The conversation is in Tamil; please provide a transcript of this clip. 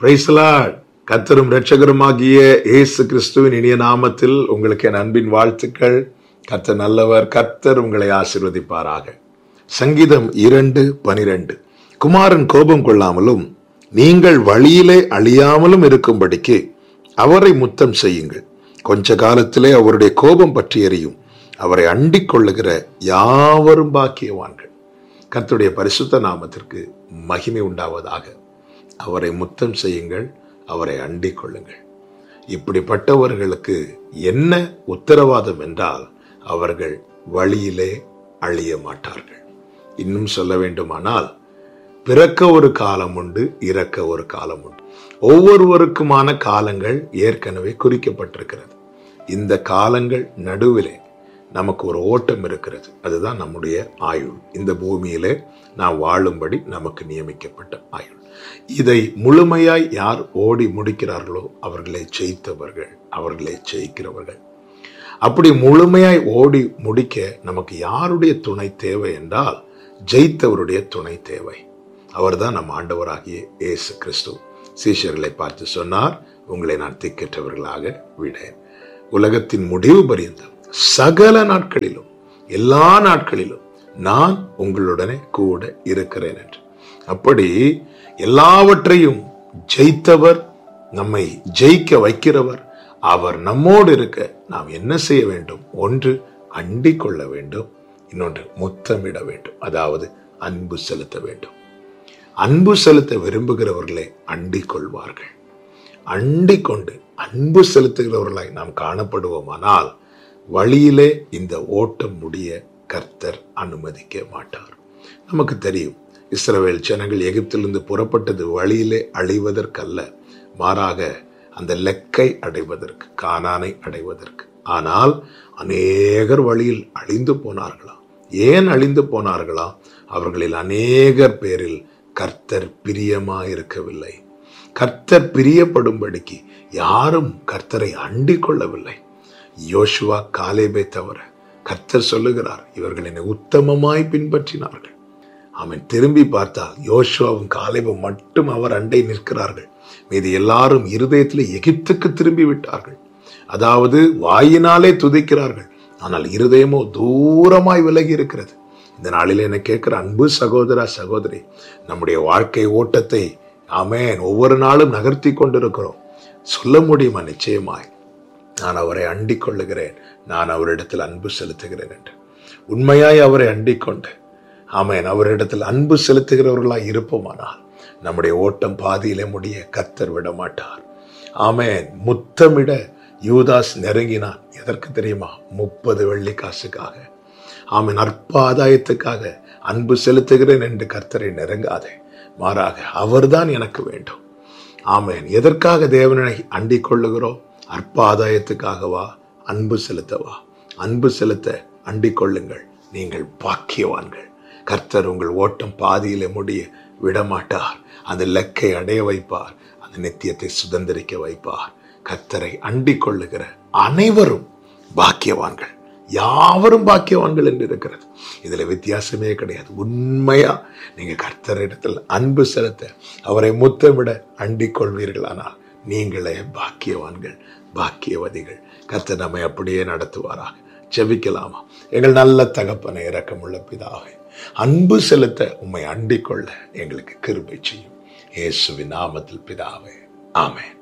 பிரைசலா கத்தரும் இரட்சகருமாகிய இயேசு கிறிஸ்துவின் இனிய நாமத்தில் உங்களுக்கு என் அன்பின் வாழ்த்துக்கள் கர்த்தர் நல்லவர் கர்த்தர் உங்களை ஆசிர்வதிப்பாராக சங்கீதம் இரண்டு பனிரெண்டு குமாரன் கோபம் கொள்ளாமலும் நீங்கள் வழியிலே அழியாமலும் இருக்கும்படிக்கு அவரை முத்தம் செய்யுங்கள் கொஞ்ச காலத்திலே அவருடைய கோபம் பற்றி எறியும் அவரை அண்டிக் கொள்ளுகிற யாவரும் பாக்கியவான்கள் கர்த்தருடைய பரிசுத்த நாமத்திற்கு மகிமை உண்டாவதாக அவரை முத்தம் செய்யுங்கள் அவரை அண்டிக் கொள்ளுங்கள் இப்படிப்பட்டவர்களுக்கு என்ன உத்தரவாதம் என்றால் அவர்கள் வழியிலே அழிய மாட்டார்கள் இன்னும் சொல்ல வேண்டுமானால் பிறக்க ஒரு காலம் உண்டு இறக்க ஒரு காலம் உண்டு ஒவ்வொருவருக்குமான காலங்கள் ஏற்கனவே குறிக்கப்பட்டிருக்கிறது இந்த காலங்கள் நடுவிலே நமக்கு ஒரு ஓட்டம் இருக்கிறது அதுதான் நம்முடைய ஆயுள் இந்த பூமியிலே நாம் வாழும்படி நமக்கு நியமிக்கப்பட்ட ஆயுள் இதை முழுமையாய் யார் ஓடி முடிக்கிறார்களோ அவர்களை ஜெயித்தவர்கள் அவர்களை ஜெயிக்கிறவர்கள் அப்படி முழுமையாய் ஓடி முடிக்க நமக்கு யாருடைய துணை தேவை என்றால் ஜெயித்தவருடைய துணை தேவை அவர்தான் நம் ஆண்டவராகிய இயேசு கிறிஸ்து சீஷர்களை பார்த்து சொன்னார் உங்களை நான் திக்கற்றவர்களாக விடேன் உலகத்தின் முடிவு பரியந்தம் சகல நாட்களிலும் எல்லா நாட்களிலும் நான் உங்களுடனே கூட இருக்கிறேன் என்று அப்படி எல்லாவற்றையும் ஜெயித்தவர் நம்மை ஜெயிக்க வைக்கிறவர் அவர் நம்மோடு இருக்க நாம் என்ன செய்ய வேண்டும் ஒன்று அண்டிக் கொள்ள வேண்டும் இன்னொன்று முத்தமிட வேண்டும் அதாவது அன்பு செலுத்த வேண்டும் அன்பு செலுத்த விரும்புகிறவர்களை அண்டிக் கொள்வார்கள் அண்டிக் கொண்டு அன்பு செலுத்துகிறவர்களாய் நாம் காணப்படுவோமானால் வழியிலே இந்த ஓட்டம் முடிய கர்த்தர் அனுமதிக்க மாட்டார் நமக்கு தெரியும் இஸ்ரவேல் ஜனங்கள் எகிப்திலிருந்து புறப்பட்டது வழியிலே அழிவதற்கல்ல மாறாக அந்த லெக்கை அடைவதற்கு கானானை அடைவதற்கு ஆனால் அநேகர் வழியில் அழிந்து போனார்களா ஏன் அழிந்து போனார்களா அவர்களில் அநேகர் பேரில் கர்த்தர் பிரியமாயிருக்கவில்லை கர்த்தர் பிரியப்படும்படிக்கு யாரும் கர்த்தரை அண்டிக் கொள்ளவில்லை யோசுவா காலேபை தவிர கர்த்தர் சொல்லுகிறார் இவர்கள் என்னை உத்தமமாய் பின்பற்றினார்கள் அவன் திரும்பி பார்த்தால் யோசுவாவும் காலேபும் மட்டும் அவர் அண்டை நிற்கிறார்கள் மீது எல்லாரும் இருதயத்தில் எகிப்துக்கு திரும்பி விட்டார்கள் அதாவது வாயினாலே துதிக்கிறார்கள் ஆனால் இருதயமோ தூரமாய் விலகி இருக்கிறது இந்த நாளில் என்ன கேட்கிற அன்பு சகோதரா சகோதரி நம்முடைய வாழ்க்கை ஓட்டத்தை ஆமேன் ஒவ்வொரு நாளும் நகர்த்தி கொண்டிருக்கிறோம் சொல்ல முடியுமா நிச்சயமாய் நான் அவரை அண்டிக் கொள்ளுகிறேன் நான் அவரிடத்தில் அன்பு செலுத்துகிறேன் என்று உண்மையாய் அவரை அண்டிக் கொண்டு ஆமேன் அவரிடத்தில் அன்பு செலுத்துகிறவர்களாய் இருப்போமானால் நம்முடைய ஓட்டம் பாதியிலே முடிய கத்தர் விட மாட்டார் ஆமேன் முத்தமிட யூதாஸ் நெருங்கினான் எதற்கு தெரியுமா முப்பது வெள்ளி காசுக்காக ஆமேன் அற்ப ஆதாயத்துக்காக அன்பு செலுத்துகிறேன் என்று கர்த்தரை நெருங்காதே மாறாக அவர்தான் எனக்கு வேண்டும் ஆமேன் எதற்காக தேவனை அண்டிக் கொள்ளுகிறோம் அற்ப ஆதாயத்துக்காகவா அன்பு செலுத்தவா அன்பு செலுத்த அண்டிக் கொள்ளுங்கள் நீங்கள் பாக்கியவான்கள் கர்த்தர் உங்கள் ஓட்டம் பாதியிலே முடிய விடமாட்டார் அந்த லக்கை அடைய வைப்பார் அந்த நித்தியத்தை சுதந்திரிக்க வைப்பார் கர்த்தரை அண்டிக் கொள்ளுகிற அனைவரும் பாக்கியவான்கள் யாவரும் பாக்கியவான்கள் என்று இருக்கிறது இதுல வித்தியாசமே கிடையாது உண்மையா நீங்க கர்த்தரிடத்தில் அன்பு செலுத்த அவரை முத்தமிட அண்டிக் கொள்வீர்களானால் நீங்களே பாக்கியவான்கள் பாக்கியவதிகள் கர்த்தர் நம்மை அப்படியே நடத்துவாராக ஜெபிக்கலாமா எங்கள் நல்ல தகப்பனை இறக்கமுள்ள பிதாவே அன்பு செலுத்த உம்மை அண்டிக் கொள்ள எங்களுக்கு கிருபை செய்யும் இயேசுவின் நாமத்தில் பிதாவே ஆமென்